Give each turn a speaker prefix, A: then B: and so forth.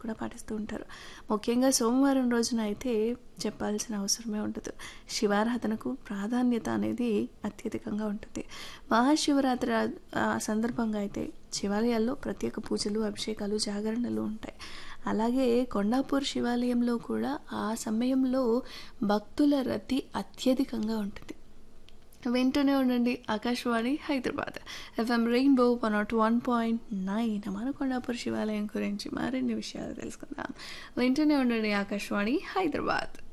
A: కూడా పాటిస్తూ ఉంటారు ముఖ్యంగా సోమవారం రోజున అయితే చెప్పాల్సిన అవసరమే ఉండదు శివారాధనకు ప్రాధాన్యత అనేది అత్యధికంగా ఉంటుంది మహాశివరాత్రి ఆ సందర్భంగా అయితే శివాలయాల్లో ప్రత్యేక పూజలు అభిషేకాలు జాగరణలు ఉంటాయి అలాగే కొండాపూర్ శివాలయంలో కూడా ఆ సమయంలో భక్తుల రద్దీ అత్యధికంగా ఉంటుంది వింటూనే ఉండండి Akashvani Hyderabad FM Rainbow one not one point nine మన కొండాపూర్ శివాలయం గురించి మరిన్ని విషయాలు తెలుసుకుందాం వింటూనే ఉండండి ఆకాశవాణి హైదరాబాద్